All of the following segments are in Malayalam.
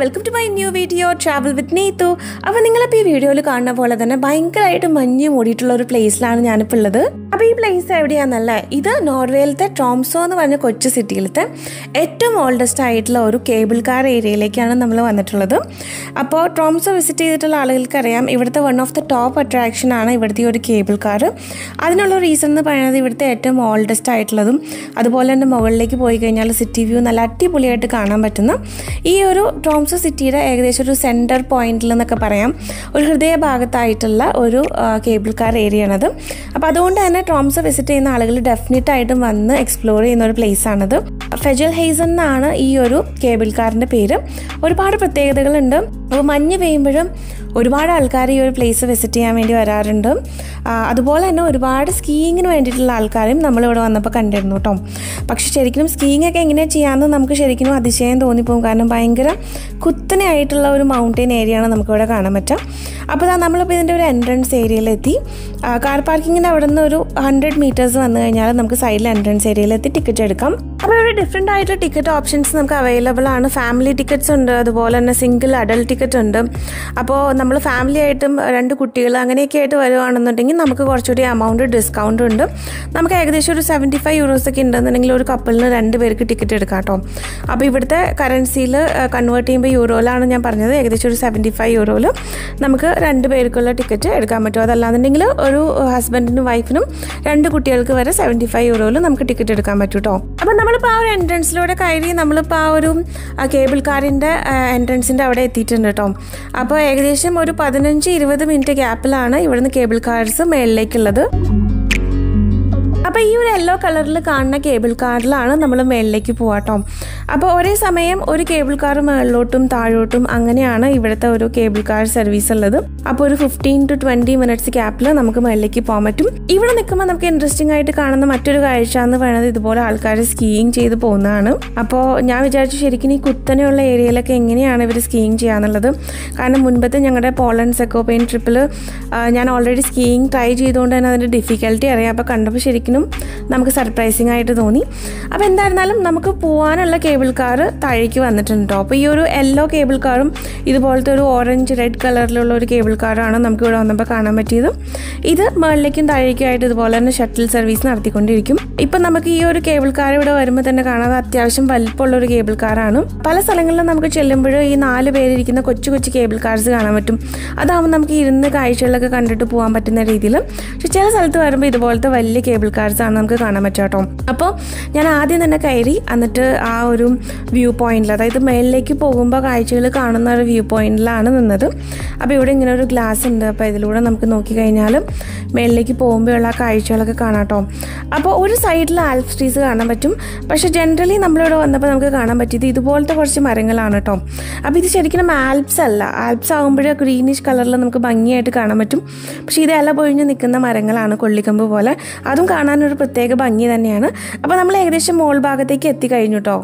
welcome to my new video travel with Neethu അപ്പോൾ നിങ്ങളിപ്പോൾ ഈ വീഡിയോയിൽ കാണുന്ന പോലെ തന്നെ ഭയങ്കരമായിട്ട് മഞ്ഞ് മൂടിയിട്ടുള്ള ഒരു പ്ലേസിലാണ് ഞാനിപ്പോൾ ഉള്ളത് അപ്പോൾ ഈ പ്ലേസ് എവിടെയാണെന്നല്ലേ ഇത് നോർവേയിലത്തെ ട്രോംസോ എന്ന് പറഞ്ഞ കൊച്ചു സിറ്റിയിലത്തെ ഏറ്റവും ഓൾഡസ്റ്റ് ആയിട്ടുള്ള ഒരു കേബിൾ കാർ ഏരിയയിലേക്കാണ് നമ്മൾ വന്നിട്ടുള്ളത് അപ്പോൾ ട്രോംസോ വിസിറ്റ് ചെയ്തിട്ടുള്ള ആളുകൾക്ക് അറിയാം ഇവിടുത്തെ one of the top attraction ആണ് ഇവിടുത്തെ ഈ ഒരു കേബിൾ കാർ അതിനുള്ള റീസൺ എന്ന് പറയുന്നത് ഇവിടുത്തെ ഏറ്റവും ഓൾഡസ്റ്റ് ആയിട്ടുള്ളതും അതുപോലെ തന്നെ മുകളിലേക്ക് പോയി കഴിഞ്ഞാൽ സിറ്റി വ്യൂ നല്ല അടിപൊളിയായിട്ട് കാണാൻ പറ്റുന്ന ഈ ഒരു ട്രോംസോ സിറ്റിയുടെ ഏകദേശം ഒരു സെൻറ്റർ പോയിന്റിൽ എന്നൊക്കെ പറയാം ഒരു ഹൃദയ ഭാഗത്തായിട്ടുള്ള ഒരു കേബിൾ കാർ ഏരിയ ആണത് അപ്പോൾ അതുകൊണ്ട് തന്നെ ട്രോംസോ വിസിറ്റ് ചെയ്യുന്ന ആളുകൾ ഡെഫിനറ്റ് ആയിട്ടും വന്ന് എക്സ്പ്ലോർ ചെയ്യുന്ന ഒരു പ്ലേസ് ആണത് ഫെജൽ ഹെയ്സൺ എന്നാണ് ഈ ഒരു കേബിൾ കാറിൻ്റെ പേര് ഒരുപാട് പ്രത്യേകതകളുണ്ട് അപ്പോൾ മഞ്ഞ് പെയ്യുമ്പോഴും ഒരുപാട് ആൾക്കാർ ഈ ഒരു പ്ലേസ് വിസിറ്റ് ചെയ്യാൻ വേണ്ടി വരാറുണ്ട് ആ, അതുപോലെ തന്നെ ഒരുപാട് സ്കീയിങ്ങിന് വേണ്ടിയിട്ടുള്ള ആൾക്കാരും നമ്മളിവിടെ വന്നപ്പോൾ കണ്ടിരുന്നു കേട്ടോ പക്ഷെ ശരിക്കും സ്കീയിങ് ഒക്കെ എങ്ങനെയാണ് ചെയ്യാമെന്ന് നമുക്ക് ശരിക്കും അതിശയം തോന്നിപ്പോകും കാരണം ഭയങ്കര കുത്തനെ ആയിട്ടുള്ള ഒരു മൗണ്ടെയിൻ ഏരിയയാണ് നമുക്കിവിടെ കാണാൻ പറ്റുക അപ്പോൾ ദാ നമ്മളിപ്പോൾ ഇതിൻ്റെ ഒരു എൻട്രൻസ് ഏരിയയിലെത്തി ആ, കാർ പാർക്കിങ്ങിൻ്റെ അവിടെ നിന്ന് ഒരു ഹൺഡ്രഡ് മീറ്റേഴ്സ് വന്നു കഴിഞ്ഞാൽ നമുക്ക് സൈഡിൽ എൻട്രൻസ് ഏരിയയിലെത്തി ടിക്കറ്റ് എടുക്കാം അപ്പോൾ ഇവിടെ ഡിഫറെൻ്റ് ആയിട്ടുള്ള ടിക്കറ്റ് ഓപ്ഷൻസ് നമുക്ക് അവൈലബിൾ ആണ് ഫാമിലി ടിക്കറ്റ്സ് ഉണ്ട് അതുപോലെ തന്നെ സിംഗിൾ അഡൽട്ട് ടിക്കറ്റ് ഉണ്ട് അപ്പോൾ നമ്മൾ ഫാമിലി ആയിട്ടും രണ്ട് കുട്ടികൾ അങ്ങനെയൊക്കെ ആയിട്ട് വരുവാണെന്നുണ്ടെങ്കിൽ നമുക്ക് കുറച്ചുകൂടി എമൗണ്ട് ഡിസ്കൗണ്ട് ഉണ്ട് നമുക്ക് ഏകദേശം ഒരു സെവൻറ്റി ഫൈവ് യൂറോസ് ഒക്കെ ഉണ്ടെന്നുണ്ടെങ്കിൽ ഒരു കപ്പിളിന് രണ്ട് പേർക്ക് ടിക്കറ്റ് എടുക്കാം കേട്ടോ അപ്പോൾ ഇവിടുത്തെ കറൻസിയിൽ കൺവേർട്ട് ചെയ്യുമ്പോൾ യൂറോയിലാണ് ഞാൻ പറഞ്ഞത് ഏകദേശം ഒരു സെവൻറ്റി ഫൈവ് യൂറോയിൽ നമുക്ക് രണ്ട് പേർക്കുള്ള ടിക്കറ്റ് എടുക്കാൻ പറ്റും അതല്ലാന്നുണ്ടെങ്കിൽ ഒരു ഹസ്ബൻഡിനും വൈഫിനും രണ്ട് കുട്ടികൾക്ക് വരെ സെവൻറ്റി ഫൈവ് യൂറോയിൽ നമുക്ക് ടിക്കറ്റ് എടുക്കാൻ പറ്റും കേട്ടോ അപ്പോൾ നമ്മളിപ്പോൾ ആ ഒരു എൻട്രൻസിലൂടെ കയറി നമ്മളിപ്പോൾ ആ ഒരു ആ കേബിൾ കാറിൻ്റെ എൻട്രൻസിൻ്റെ അവിടെ എത്തിയിട്ടുണ്ട് കേട്ടോ അപ്പോൾ ഏകദേശം ഒരു പതിനഞ്ച് ഇരുപത് മിനിറ്റ് ഗ്യാപ്പിലാണ് ഇവിടുന്ന് കേബിൾ കാർസ് മേളിലേക്കുള്ളത് അപ്പോൾ ഈ ഒരു യെല്ലോ കളറിൽ കാണുന്ന കേബിൾ കാറിലാണ് നമ്മൾ മേളിലേക്ക് പോവാട്ടോ അപ്പോൾ ഒരേ സമയം ഒരു കേബിൾ കാർ മേളിലോട്ടും താഴോട്ടും അങ്ങനെയാണ് ഇവിടുത്തെ ഒരു കേബിൾ കാർ സർവീസ് ഉള്ളത് അപ്പോൾ ഒരു ഫിഫ്റ്റീൻ ടു ട്വൻറ്റി മിനിറ്റ്സ് ഗ്യാപ്പിൽ നമുക്ക് മേളിലേക്ക് പോകാൻ പറ്റും ഇവിടെ നിൽക്കുമ്പോൾ നമുക്ക് ഇൻട്രസ്റ്റിംഗ് ആയിട്ട് കാണുന്ന മറ്റൊരു കാഴ്ച എന്ന് പറയുന്നത് ഇതുപോലെ ആൾക്കാർ സ്കീയിങ് ചെയ്ത് പോകുന്നതാണ് അപ്പോൾ ഞാൻ വിചാരിച്ചു ശരിക്കും ഈ കുത്തനെയുള്ള ഏരിയയിലൊക്കെ എങ്ങനെയാണ് ഇവർ സ്കീയിങ് ചെയ്യാന്നുള്ളത് കാരണം മുൻപത്തെ ഞങ്ങളുടെ പോളണ്ട് സെക്കോപെയിൻ ട്രിപ്പിൽ ഞാൻ ഓൾറെഡി സ്കീയിങ് ട്രൈ ചെയ്തുകൊണ്ട് തന്നെ അതിൻ്റെ ഡിഫിക്കൽട്ടി അറിയാം അപ്പോൾ കണ്ടപ്പോൾ ശരിക്കും നമുക്ക് സർപ്രൈസിങ് ആയിട്ട് തോന്നി അപ്പോൾ എന്തായിരുന്നാലും നമുക്ക് പോകാനുള്ള കേബിൾ കാർ താഴേക്ക് വന്നിട്ടുണ്ട് കേട്ടോ അപ്പോൾ ഈ ഒരു യെല്ലോ കേബിൾ കാറും ഇതുപോലത്തെ ഒരു ഓറഞ്ച് റെഡ് കളറിലുള്ള ഒരു കേബിൾ കാറാണ് നമുക്ക് ഇവിടെ വന്നപ്പോൾ കാണാൻ പറ്റിയത് ഇത് മുകളിലേക്കും താഴേക്കും ആയിട്ട് ഇതുപോലെ തന്നെ ഷട്ടിൽ സർവീസ് നടത്തിക്കൊണ്ടിരിക്കും ഇപ്പം നമുക്ക് ഈ ഒരു കേബിൾ കാർ ഇവിടെ വരുമ്പോൾ തന്നെ കാണാതെ അത്യാവശ്യം വലിപ്പമുള്ള ഒരു കേബിൾ കാറാണ് പല സ്ഥലങ്ങളിലും നമുക്ക് ചെല്ലുമ്പോൾ ഈ നാല് പേരിരിക്കുന്ന കൊച്ചു കൊച്ചു കേബിൾ കാർസ് കാണാൻ പറ്റും അതാകുമ്പോൾ നമുക്ക് ഇരുന്ന് കാഴ്ചകളൊക്കെ കണ്ടിട്ട് പോകാൻ പറ്റുന്ന രീതിയിൽ പക്ഷെ ചില സ്ഥലത്ത് വരുമ്പോൾ ഇതുപോലത്തെ വലിയ കേബിൾ കാർസ് ആണ് നമുക്ക് കാണാൻ പറ്റുക കേട്ടോ അപ്പോൾ ഞാൻ ആദ്യം തന്നെ കയറി എന്നിട്ട് ആ ഒരു വ്യൂ പോയിന്റിൽ അതായത് മേളിലേക്ക് പോകുമ്പോൾ കാഴ്ചകൾ കാണുന്ന ഒരു വ്യൂ പോയിന്റിലാണ് നിന്നത് അപ്പോൾ ഇവിടെ ഇങ്ങനെ ഒരു ഗ്ലാസ് ഉണ്ട് അപ്പോൾ ഇതിലൂടെ നമുക്ക് നോക്കിക്കഴിഞ്ഞാൽ മേളിലേക്ക് പോകുമ്പോഴുള്ള ആ കാഴ്ചകളൊക്കെ കാണാം കേട്ടോ അപ്പോൾ ഒരു സൈഡിൽ ആൽഫ് ട്രീസ് കാണാൻ പറ്റും പക്ഷേ ജനറലി നമ്മളിവിടെ വന്നപ്പോൾ നമുക്ക് കാണാൻ പറ്റിയത് ഇതുപോലത്തെ കുറച്ച് മരങ്ങളാണ് കേട്ടോ അപ്പോൾ ഇത് ശരിക്കും ആൽപ്സ് അല്ല ആൽപ്സ് ആകുമ്പോഴേ ഗ്രീനിഷ് കളറിൽ നമുക്ക് ഭംഗിയായിട്ട് കാണാൻ പറ്റും പക്ഷേ ഇത് ഇല പൊഴിഞ്ഞ് നിൽക്കുന്ന മരങ്ങളാണ് കൊള്ളിക്കമ്പ് പോലെ അതും കാണാനൊരു പ്രത്യേക ഭംഗി തന്നെയാണ് അപ്പോൾ നമ്മൾ ഏകദേശം മോൾ ഭാഗത്തേക്ക് എത്തിക്കഴിഞ്ഞു കേട്ടോ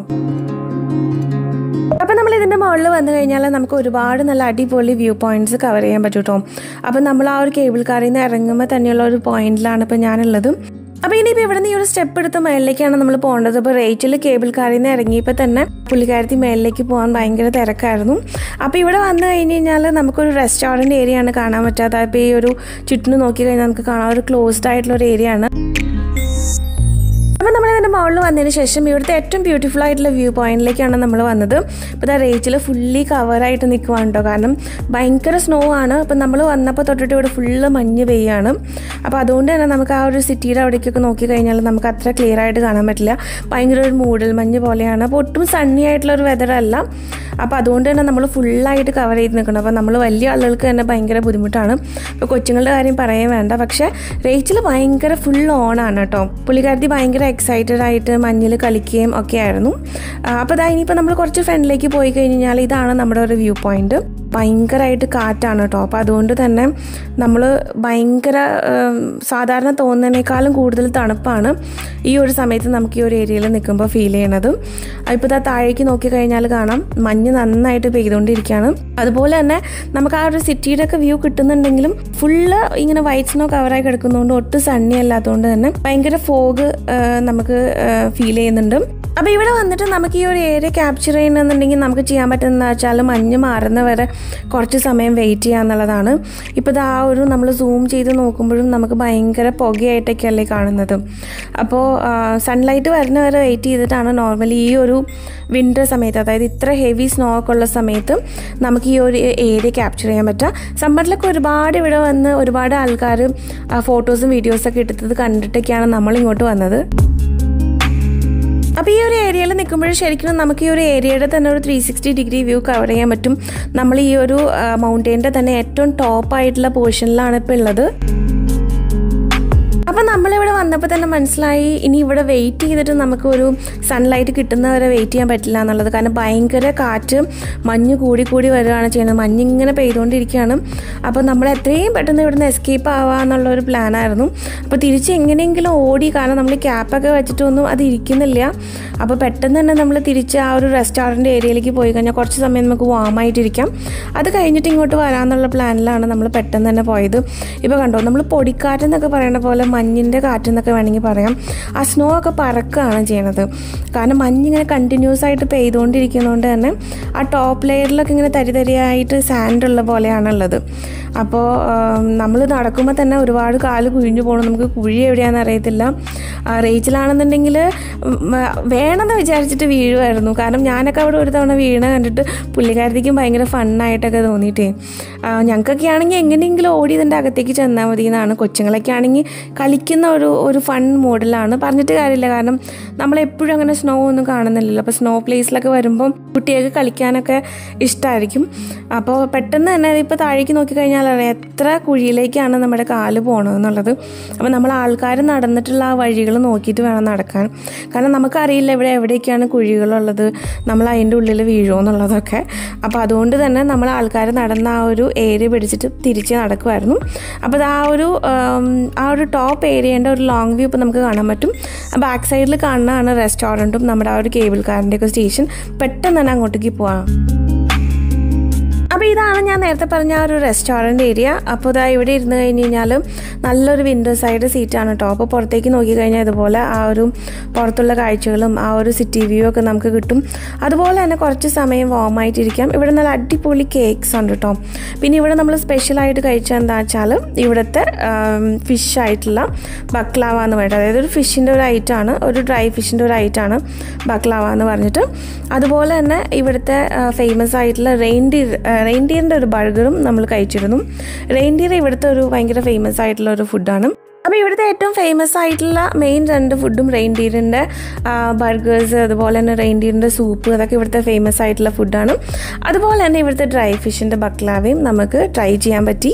അപ്പം നമ്മൾ ഇതിൻ്റെ മുകളിൽ വന്നു കഴിഞ്ഞാൽ നമുക്ക് ഒരുപാട് നല്ല അടിപൊളി വ്യൂ പോയിന്റ്സ് കവർ ചെയ്യാൻ പറ്റും കേട്ടോ അപ്പം നമ്മൾ ആ ഒരു കേബിൾ കാറിൽ നിന്ന് ഇറങ്ങുമ്പോൾ തന്നെയുള്ള ഒരു പോയിന്റിലാണ് ഇപ്പോൾ ഞാനുള്ളത് അപ്പോൾ ഇനിയിപ്പോൾ ഇവിടെ നിന്ന് ഈ ഒരു സ്റ്റെപ്പ് എടുത്ത് മേളിലേക്കാണ് നമ്മൾ പോകേണ്ടത് അപ്പോൾ റേറ്റിൽ കേബിൾ കാറിൽ നിന്ന് ഇറങ്ങിയപ്പോൾ തന്നെ പുള്ളിക്കാരത്തി മേളിലേക്ക് പോകാൻ ഭയങ്കര തിരക്കായിരുന്നു അപ്പോൾ ഇവിടെ വന്നു കഴിഞ്ഞ് കഴിഞ്ഞാൽ നമുക്കൊരു റെസ്റ്റോറൻറ്റ് ഏരിയ ആണ് കാണാൻ പറ്റാത്ത അപ്പോൾ ഈ ഒരു ചുറ്റിന് നോക്കി കഴിഞ്ഞാൽ നമുക്ക് കാണാൻ ഒരു ക്ലോസ്ഡ് ആയിട്ടുള്ള ഒരു ഏരിയ ആണ് അപ്പോൾ നമ്മൾ ഇതിൻ്റെ മുകളിൽ വന്നതിന് ശേഷം ഇവിടുത്തെ ഏറ്റവും ബ്യൂട്ടിഫുൾ ആയിട്ടുള്ള വ്യൂ പോയിന്റിലേക്കാണ് നമ്മൾ വന്നത് ഇപ്പോൾ ഇതാ റേച്ചിൽ ഫുള്ളി കവറായിട്ട് നിൽക്കുവാണ് കേട്ടോ കാരണം ഭയങ്കര സ്നോ ആണ് അപ്പോൾ നമ്മൾ വന്നപ്പോൾ തൊട്ടിട്ട് ഇവിടെ ഫുള്ള് മഞ്ഞ് പെയ്യാണ് അപ്പോൾ അതുകൊണ്ട് തന്നെ നമുക്ക് ആ ഒരു സിറ്റിയുടെ അവിടേക്കൊക്കെ നോക്കി കഴിഞ്ഞാൽ നമുക്ക് അത്ര ക്ലിയർ ആയിട്ട് കാണാൻ പറ്റില്ല ഭയങ്കര ഒരു മൂടൽ മഞ്ഞ് പോലെയാണ് അപ്പോൾ ഒട്ടും സണ്ണി ആയിട്ടുള്ള ഒരു വെതർ അല്ല അപ്പോൾ അതുകൊണ്ട് തന്നെ നമ്മൾ ഫുള്ളായിട്ട് കവർ ചെയ്ത് നിൽക്കണം അപ്പോൾ നമ്മൾ വലിയ ആളുകൾക്ക് തന്നെ ഭയങ്കര ബുദ്ധിമുട്ടാണ് ഇപ്പോൾ കൊച്ചുങ്ങളുടെ കാര്യം പറയാൻ വേണ്ട പക്ഷേ റേച്ചിൽ ഭയങ്കര ഫുൾ ഓണാണ് കേട്ടോ പുള്ളിക്കാരത്തി ഭയങ്കര എക്സൈറ്റഡ് ആയിട്ട് മഞ്ഞിൽ കളിക്കുകയും ഒക്കെ ആയിരുന്നു അപ്പോൾ അതാ ഇനിയിപ്പോൾ നമ്മൾ കുറച്ച് ഫ്രണ്ടിലേക്ക് പോയി കഴിഞ്ഞാൽ ഇതാണ് നമ്മുടെ ഒരു വ്യൂ പോയിന്റ് ഭയങ്കരമായിട്ട് കാറ്റാണ് കേട്ടോ അപ്പോൾ അതുകൊണ്ട് തന്നെ നമ്മൾ ഭയങ്കര ഉം, സാധാരണ തോന്നുന്നതിനേക്കാളും കൂടുതൽ തണുപ്പാണ് ഈ ഒരു സമയത്ത് നമുക്ക് ഈ ഒരു ഏരിയയിൽ നിൽക്കുമ്പോൾ ഫീൽ ചെയ്യണത് ഇപ്പോൾ ഇതാ താഴേക്ക് നോക്കിക്കഴിഞ്ഞാൽ കാണാം മഞ്ഞ് നന്നായിട്ട് പെയ്തുകൊണ്ടിരിക്കുകയാണ് അതുപോലെ തന്നെ നമുക്ക് ആ ഒരു സിറ്റിയുടെ ഒക്കെ വ്യൂ കിട്ടുന്നുണ്ടെങ്കിലും ഫുള്ള് ഇങ്ങനെ വൈറ്റ് സ്നോ കവറായി കിടക്കുന്നതുകൊണ്ട് ഒട്ടും സണ്ണി അല്ലാത്തതുകൊണ്ട് തന്നെ ഭയങ്കര ഫോഗ് നമുക്ക് ഫീൽ ചെയ്യുന്നുണ്ട് അപ്പോൾ ഇവിടെ വന്നിട്ട് നമുക്ക് ഈ ഒരു ഏരിയ ക്യാപ്ചർ ചെയ്യണമെന്നുണ്ടെങ്കിൽ നമുക്ക് ചെയ്യാൻ പറ്റുന്ന വെച്ചാൽ മഞ്ഞ് മാറുന്ന വരെ കുറച്ച് സമയം വെയിറ്റ് ചെയ്യുക എന്നുള്ളതാണ് ഇപ്പോൾ ഇത് ആ ഒരു നമ്മൾ സൂം ചെയ്ത് നോക്കുമ്പോഴും നമുക്ക് ഭയങ്കര പുകയായിട്ടൊക്കെയല്ലേ കാണുന്നത് അപ്പോൾ സൺലൈറ്റ് വരുന്ന വരെ വെയിറ്റ് ചെയ്തിട്ടാണ് നോർമലി ഈ ഒരു വിൻ്റർ സമയത്ത് അതായത് ഇത്ര ഹെവി സ്നോ ഒക്കെ ഉള്ള സമയത്ത് നമുക്ക് ഈ ഒരു ഏരിയ ക്യാപ്ചർ ചെയ്യാൻ പറ്റുക സമ്മറിലൊക്കെ ഒരുപാട് ഇവിടെ വന്ന് ഒരുപാട് ആൾക്കാർ ഫോട്ടോസും വീഡിയോസൊക്കെ എടുത്തത് കണ്ടിട്ടൊക്കെയാണ് നമ്മൾ ഇങ്ങോട്ട് വന്നത് അപ്പോൾ ഈ ഒരു ഏരിയയിൽ നിൽക്കുമ്പോൾ ശരിക്കും നമുക്ക് ഈ ഒരു ഏരിയയുടെ തന്നെ ഒരു three sixty degree view cover ചെയ്യാൻ പറ്റും നമ്മൾ ഈ ഒരു മൗണ്ടെയിൻ്റെ തന്നെ ഏറ്റവും ടോപ്പ് ആയിട്ടുള്ള പോർഷനിലാണ് ഇപ്പോൾ ഉള്ളത് അപ്പം നമ്മളിവിടെ വന്നപ്പോൾ തന്നെ മനസ്സിലായി ഇനി ഇവിടെ വെയിറ്റ് ചെയ്തിട്ട് നമുക്ക് ഒരു സൺലൈറ്റ് കിട്ടുന്നവരെ വെയിറ്റ് ചെയ്യാൻ പറ്റില്ല എന്നുള്ളത് കാരണം ഭയങ്കര കാറ്റ് മഞ്ഞ് കൂടി കൂടി വരികയാണ് ചെയ്യുന്നത് മഞ്ഞിങ്ങനെ പെയ്തുകൊണ്ടിരിക്കുകയാണ് അപ്പോൾ നമ്മൾ എത്രയും പെട്ടെന്ന് ഇവിടുന്ന് എസ്കേപ്പ് ആവുക എന്നുള്ള ഒരു പ്ലാനായിരുന്നു അപ്പോൾ തിരിച്ച് എങ്ങനെയെങ്കിലും ഓടി കാരണം നമ്മൾ ക്യാപ്പൊക്കെ വെച്ചിട്ടൊന്നും അത് ഇരിക്കുന്നില്ല അപ്പോൾ പെട്ടെന്ന് തന്നെ നമ്മൾ തിരിച്ച് ആ ഒരു റെസ്റ്റോറൻറ്റ് ഏരിയയിലേക്ക് പോയി കഴിഞ്ഞാൽ കുറച്ച് സമയം നമുക്ക് വാമായിട്ടിരിക്കാം അത് കഴിഞ്ഞിട്ട് ഇങ്ങോട്ട് വരാമെന്നുള്ള പ്ലാനിലാണ് നമ്മൾ പെട്ടെന്ന് തന്നെ പോയത് ഇപ്പോൾ കണ്ടോ നമ്മൾ പൊടിക്കാറ്റെന്നൊക്കെ പറയുന്ന പോലെ മഞ്ഞിൻ്റെ കാറ്റെന്നൊക്കെ വേണമെങ്കിൽ പറയാം ആ സ്നോ ഒക്കെ പറക്കുകയാണ് ചെയ്യണത് കാരണം മഞ്ഞിങ്ങനെ കണ്ടിന്യൂസ് ആയിട്ട് പെയ്തുകൊണ്ടിരിക്കുന്നതുകൊണ്ട് തന്നെ ആ ടോപ്പ് ലെയറിലൊക്കെ ഇങ്ങനെ തരി തരിയായിട്ട് സാൻഡ് ഉള്ള പോലെയാണുള്ളത് അപ്പോൾ നമ്മൾ നടക്കുമ്പോൾ തന്നെ ഒരുപാട് കാല് കുഴിഞ്ഞു പോകണം നമുക്ക് കുഴി എവിടെയാണെന്ന് അറിയത്തില്ല റേച്ചിലാണെന്നുണ്ടെങ്കിൽ വേണമെന്ന് വിചാരിച്ചിട്ട് വീഴുമായിരുന്നു കാരണം ഞാനൊക്കെ അവിടെ ഒരു തവണ വീണ കണ്ടിട്ട് പുള്ളിക്കാരത്തേക്കും ഭയങ്കര ഫണ്ണായിട്ടൊക്കെ തോന്നിയിട്ടേ ഞങ്ങൾക്കൊക്കെ ആണെങ്കിൽ എങ്ങനെയെങ്കിലും ഓടി ഇതിൻ്റെ അകത്തേക്ക് ചെന്നാൽ മതി എന്നാണ് കൊച്ചുങ്ങളൊക്കെ ആണെങ്കിൽ കളിക്കുന്ന ഒരു ഒരു ഫൺ മോഡിലാണ് പറഞ്ഞിട്ട് കാര്യമില്ല കാരണം നമ്മളെപ്പോഴും അങ്ങനെ സ്നോ ഒന്നും കാണുന്നില്ലല്ലോ അപ്പോൾ സ്നോ പ്ലേസിലൊക്കെ വരുമ്പം കുട്ടികൾക്ക് കളിക്കാനൊക്കെ ഇഷ്ടമായിരിക്കും അപ്പോൾ പെട്ടെന്ന് തന്നെ ഇപ്പോൾ താഴേക്ക് നോക്കിക്കഴിഞ്ഞാൽ അറിയാം എത്ര കുഴിയിലേക്കാണ് നമ്മുടെ കാല് പോകണമെന്നുള്ളത് അപ്പോൾ നമ്മൾ ആൾക്കാർ നടന്നിട്ടുള്ള ആ വഴികൾ നോക്കിയിട്ട് വേണം നടക്കാൻ കാരണം നമുക്കറിയില്ല ഇവിടെ എവിടെയൊക്കെയാണ് കുഴികളുള്ളത് നമ്മൾ അതിൻ്റെ ഉള്ളിൽ വീഴുമോ എന്നുള്ളതൊക്കെ അപ്പോൾ അതുകൊണ്ട് തന്നെ നമ്മൾ ആൾക്കാർ നടന്ന ആ ഒരു ഏരിയ പിടിച്ചിട്ട് തിരിച്ച് നടക്കുമായിരുന്നു അപ്പോൾ ആ ഒരു ആ ഒരു ടോപ്പ് ഏരിയേൻ്റെ ഒരു ലോങ് വ്യൂ ഇപ്പോൾ നമുക്ക് കാണാൻ പറ്റും ബാക്ക് സൈഡിൽ കാണുന്നതാണ് റെസ്റ്റോറൻറ്റും നമ്മുടെ ആ ഒരു കേബിൾ കാറിൻ്റെ ഒക്കെ സ്റ്റേഷൻ പെട്ടെന്ന് തന്നെ അങ്ങോട്ടേക്ക് പോവാം അപ്പോൾ ഇതാണ് ഞാൻ നേരത്തെ പറഞ്ഞ ആ ഒരു റെസ്റ്റോറൻറ്റ് ഏരിയ അപ്പോൾ ഇതാ ഇവിടെ ഇരുന്ന് കഴിഞ്ഞ് കഴിഞ്ഞാൽ നല്ലൊരു വിൻഡോ സൈഡ് സീറ്റാണ് കേട്ടോ അപ്പോൾ പുറത്തേക്ക് നോക്കിക്കഴിഞ്ഞാൽ ഇതുപോലെ ആ ഒരു പുറത്തുള്ള കാഴ്ചകളും ആ ഒരു സിറ്റി വ്യൂ ഒക്കെ നമുക്ക് കിട്ടും അതുപോലെ തന്നെ കുറച്ച് സമയം വാമായിട്ടിരിക്കാം ഇവിടെ നല്ല അടിപൊളി കേക്ക്സ് ഉണ്ട് കേട്ടോ പിന്നെ ഇവിടെ നമ്മൾ സ്പെഷ്യലായിട്ട് കഴിച്ചത് എന്താ വെച്ചാൽ ഇവിടുത്തെ ഫിഷ് ആയിട്ടുള്ള ബക്ലാവ എന്ന് പറഞ്ഞിട്ട് അതായത് ഒരു ഫിഷിൻ്റെ ഒരു ഐറ്റമാണ് ഒരു ഡ്രൈ ഫിഷിൻ്റെ ഒരു ഐറ്റമാണ് ബക്ലാവ എന്ന് പറഞ്ഞിട്ട് അതുപോലെ തന്നെ ഇവിടുത്തെ ഫേമസ് ആയിട്ടുള്ള റെയിൻഡിയർ റെയിൻഡിയറിൻ്റെ ഒരു ബർഗറും നമ്മൾ കഴിച്ചിരുന്നു റെയിൻഡിയർ ഇവിടുത്തെ ഒരു ഭയങ്കര ഫേമസ് ആയിട്ടുള്ള ഒരു ഫുഡാണ് അപ്പോൾ ഇവിടുത്തെ ഏറ്റവും ഫേമസ് ആയിട്ടുള്ള മെയിൻ രണ്ട് ഫുഡും റെയിൻഡിയറിൻ്റെ ബർഗേഴ്സ് അതുപോലെ തന്നെ റെയിൻഡിയറിൻ്റെ സൂപ്പ് അതൊക്കെ ഇവിടുത്തെ ഫേമസ് ആയിട്ടുള്ള ഫുഡാണ് അതുപോലെ തന്നെ ഇവിടുത്തെ ഡ്രൈ ഫിഷിൻ്റെ ബക്ലാവയും നമുക്ക് ട്രൈ ചെയ്യാൻ പറ്റി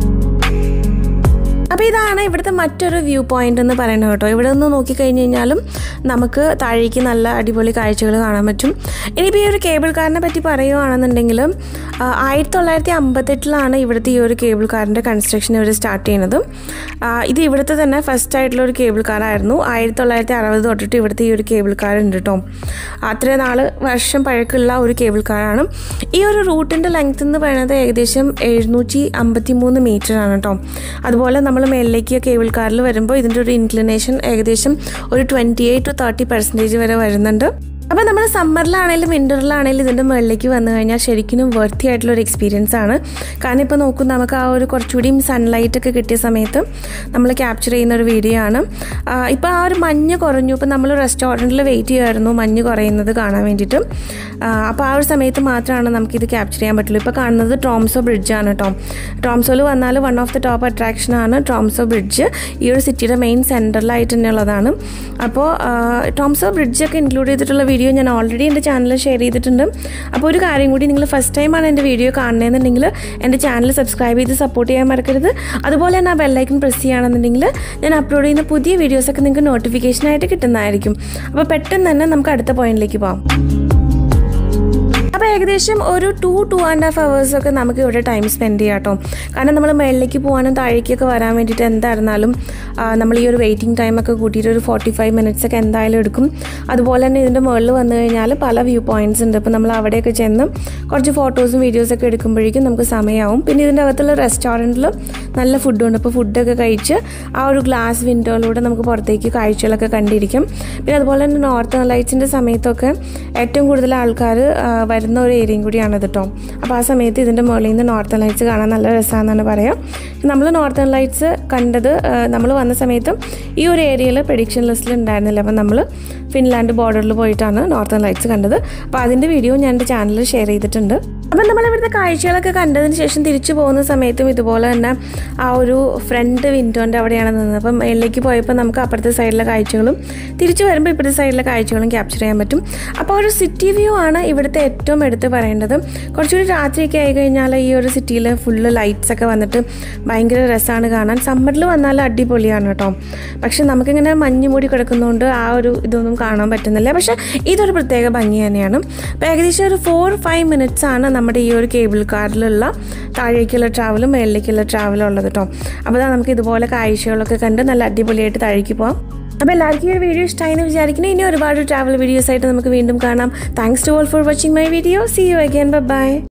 അപ്പോൾ ഇതാണ് ഇവിടുത്തെ മറ്റൊരു വ്യൂ പോയിന്റ് എന്ന് പറയുന്നത് കേട്ടോ ഇവിടെ നിന്ന് നോക്കിക്കഴിഞ്ഞ് കഴിഞ്ഞാലും നമുക്ക് താഴേക്ക് നല്ല അടിപൊളി കാഴ്ചകൾ കാണാൻ പറ്റും ഇനിയിപ്പോൾ ഈ ഒരു കേബിൾ കാറിനെ പറ്റി പറയുകയാണെന്നുണ്ടെങ്കിൽ ആയിരത്തി തൊള്ളായിരത്തി അമ്പത്തെട്ടിലാണ് ഇവിടുത്തെ ഈ ഒരു കേബിൾ കാറിൻ്റെ കൺസ്ട്രക്ഷൻ ഇവർ സ്റ്റാർട്ട് ചെയ്യുന്നത് ഇത് ഇവിടുത്തെ തന്നെ ഫസ്റ്റ് ആയിട്ടുള്ള ഒരു കേബിൾ കാറായിരുന്നു ആയിരത്തി തൊള്ളായിരത്തി അറുപത് തൊട്ടിട്ട് ഇവിടുത്തെ ഈ ഒരു കേബിൾ കാർ ഉണ്ട് കേട്ടോ അത്രയും നാൾ വർഷം പഴക്കമുള്ള ഒരു കേബിൾ കാറാണ് ഈ ഒരു റൂട്ടിൻ്റെ ലെങ്ത് എന്ന് പറയുന്നത് ഏകദേശം എഴുന്നൂറ്റി അമ്പത്തി മൂന്ന് മീറ്റർ ആണ് കേട്ടോ അതുപോലെ നമ്മൾ മേളിലേക്ക് കേബിൾ കാറിൽ വരുമ്പോൾ ഇതിൻ്റെ ഒരു ഇൻക്ലിനേഷൻ ഏകദേശം ഒരു twenty eight to thirty percentage വരെ വരുന്നുണ്ട് അപ്പോൾ നമ്മൾ സമ്മറിലാണെങ്കിലും വിൻ്ററിലാണെങ്കിലും ഇതിൻ്റെ മുകളിലേക്ക് വന്നു കഴിഞ്ഞാൽ ശരിക്കും വർത്തി ആയിട്ടുള്ള ഒരു എക്സ്പീരിയൻസ് ആണ് കാരണം ഇപ്പോൾ നോക്കും നമുക്ക് ആ ഒരു കുറച്ചുകൂടിയും സൺലൈറ്റ് ഒക്കെ കിട്ടിയ സമയത്ത് നമ്മൾ ക്യാപ്ചർ ചെയ്യുന്ന ഒരു വീഡിയോ ആണ് ഇപ്പോൾ ആ ഒരു മഞ്ഞ് കുറഞ്ഞു ഇപ്പോൾ നമ്മൾ റെസ്റ്റോറൻറ്റിൽ വെയിറ്റ് ചെയ്യുമായിരുന്നു മഞ്ഞ് കുറയുന്നത് കാണാൻ വേണ്ടിയിട്ട് അപ്പോൾ ആ ഒരു സമയത്ത് മാത്രമാണ് നമുക്കിത് ക്യാപ്ചർ ചെയ്യാൻ പറ്റുള്ളൂ ഇപ്പോൾ കാണുന്നത് ട്രോംസോ ബ്രിഡ്ജാണ് കേട്ടോ ട്രോംസോയിൽ വന്നാൽ വൺ ഓഫ് ദി ടോപ്പ് അട്രാക്ഷനാണ് ട്രോംസോ ബ്രിഡ്ജ് ഈ ഒരു സിറ്റിയുടെ മെയിൻ സെൻറ്ററിലായിട്ട് തന്നെയുള്ളതാണ് അപ്പോൾ ട്രോംസോ ബ്രിഡ്ജൊക്കെ ഇൻക്ലൂഡ് ചെയ്തിട്ടുള്ള വീഡിയോ ഞാൻ ഓൾറെഡി എൻ്റെ ചാനലിൽ ഷെയർ ചെയ്തിട്ടുണ്ട് അപ്പോൾ ഒരു കാര്യം കൂടി നിങ്ങൾ ഫസ്റ്റ് ടൈമാണ് എൻ്റെ വീഡിയോ കാണുന്നതെന്നുണ്ടെങ്കിൽ എൻ്റെ ചാനൽ സബ്സ്ക്രൈബ് ചെയ്ത് സപ്പോർട്ട് ചെയ്യാൻ മറക്കരുത് അതുപോലെ തന്നെ ആ ബെല്ലൈക്കൺ പ്രസ് ചെയ്യുകയാണെന്നുണ്ടെങ്കിൽ ഞാൻ അപ്ലോഡ് ചെയ്യുന്ന പുതിയ വീഡിയോസൊക്കെ നിങ്ങൾക്ക് നോട്ടിഫിക്കേഷനായിട്ട് കിട്ടുന്നതായിരിക്കും അപ്പോൾ പെട്ടെന്ന് തന്നെ നമുക്ക് അടുത്ത പോയിന്റിലേക്ക് പോകാം അപ്പോൾ ഏകദേശം ഒരു two two and half hours ഒക്കെ നമുക്ക് ഇവിടെ ടൈം സ്പെൻഡ് ചെയ്യാം കേട്ടോ കാരണം നമ്മൾ മേളിലേക്ക് പോകാനും താഴേക്കൊക്കെ വരാൻ വേണ്ടിയിട്ട് എന്തായിരുന്നാലും ആ, നമ്മൾ ഈ ഒരു വെയിറ്റിംഗ് ടൈമൊക്കെ കൂട്ടിയിട്ട് ഒരു ഫോർട്ടി ഫൈവ് മിനിറ്റ്സ് ഒക്കെ എന്തായാലും എടുക്കും അതുപോലെ തന്നെ ഇതിൻ്റെ മുകളിൽ വന്നു കഴിഞ്ഞാൽ പല വ്യൂ പോയിന്റ്സ് ഉണ്ട് അപ്പോൾ നമ്മൾ അവിടെയൊക്കെ ചെന്ന് കുറച്ച് ഫോട്ടോസും വീഡിയോസൊക്കെ എടുക്കുമ്പോഴേക്കും നമുക്ക് സമയമാവും പിന്നെ ഇതിൻ്റെ അകത്തുള്ള റെസ്റ്റോറൻറ്റിൽ നല്ല ഫുഡുണ്ട് അപ്പോൾ ഫുഡൊക്കെ കഴിച്ച് ആ ഒരു ഗ്ലാസ് വിൻഡോയിലൂടെ നമുക്ക് പുറത്തേക്ക് കാഴ്ചകളൊക്കെ കണ്ടിരിക്കും പിന്നെ അതുപോലെ തന്നെ നോർത്തേൺ ലൈറ്റ്സിൻ്റെ സമയത്തൊക്കെ ഏറ്റവും കൂടുതൽ ആൾക്കാർ വരുന്ന ഒരു ഏരിയയും കൂടിയാണ് ഇത് കേട്ടോ അപ്പോൾ ആ സമയത്ത് ഇതിൻ്റെ മുകളിൽ നിന്ന് നോർത്തേൺ ലൈറ്റ്സ് കാണാൻ നല്ല രസമാണെന്നാണ് പറയാം നമ്മൾ നോർത്തേൺ ലൈറ്റ്സ് കണ്ടത് നമ്മൾ വന്ന സമയത്തും ഈ ഒരു ഏരിയയിൽ പ്രഡിക്ഷൻ ലിസ്റ്റിൽ ഉണ്ടായിരുന്നില്ല അപ്പോൾ നമ്മൾ ഫിൻലാൻഡ് ബോർഡറിൽ പോയിട്ടാണ് നോർത്തേൺ ലൈറ്റ്സ് കണ്ടത് അപ്പോൾ അതിൻ്റെ വീഡിയോ ഞാൻ എൻ്റെ ചാനലിൽ ഷെയർ ചെയ്തിട്ടുണ്ട് അപ്പം നമ്മൾ ഇവിടുത്തെ കാഴ്ചകളൊക്കെ കണ്ടതിന് ശേഷം തിരിച്ചു പോകുന്ന സമയത്തും ഇതുപോലെ തന്നെ ആ ഒരു ഫ്രണ്ട് വിൻഡോൻ്റെ അവിടെയാണ് നിന്നത് അപ്പം മേളിലേക്ക് പോയപ്പോൾ നമുക്ക് അപ്പുറത്തെ സൈഡിലെ കാഴ്ചകളും തിരിച്ചു വരുമ്പോൾ ഇപ്പുറത്തെ സൈഡിലെ കാഴ്ചകളും ക്യാപ്ചർ ചെയ്യാൻ പറ്റും അപ്പോൾ ഒരു സിറ്റി വ്യൂ ആണ് ഇവിടുത്തെ ഏറ്റവും എടുത്ത് പറയേണ്ടത് കുറച്ചുകൂടി രാത്രിയൊക്കെ ആയി കഴിഞ്ഞാൽ ഈ ഒരു സിറ്റിയിൽ ഫുള്ള് ലൈറ്റ്സ് ഒക്കെ വന്നിട്ട് ഭയങ്കര രസമാണ് കാണാൻ സമ്മറിൽ വന്നാൽ അടിപൊളിയാണ് കേട്ടോ പക്ഷെ നമുക്കിങ്ങനെ മഞ്ഞ് മൂടി കിടക്കുന്നതുകൊണ്ട് ആ ഒരു ഇതൊന്നും കാണാൻ പറ്റുന്നില്ല പക്ഷേ ഇതൊരു പ്രത്യേക ഭംഗി തന്നെയാണ് അപ്പോൾ ഏകദേശം ഒരു ഫോർ ഫൈവ് മിനിറ്റ്സ് ആണ് നമ്മുടെ ഈ ഒരു കേബിൾ കാറിലുള്ള താഴേക്കുള്ള ട്രാവലും മേളിലേക്കുള്ള ട്രാവലും ഉള്ളത് കേട്ടോ അപ്പോൾ ദാ നമുക്ക് ഇതുപോലെ കാഴ്ചകളൊക്കെ കണ്ട് നല്ല അടിപൊളിയായിട്ട് താഴേക്ക് പോകാം അപ്പോൾ എല്ലാവർക്കും ഈ ഒരു വീഡിയോ ഇഷ്ടമായി എന്ന് വിചാരിക്കുന്നു ഇനി ഒരുപാട് ട്രാവൽ വീഡിയോസ് ആയിട്ട് നമുക്ക് വീണ്ടും കാണാം thanks to all for watching my video see you again by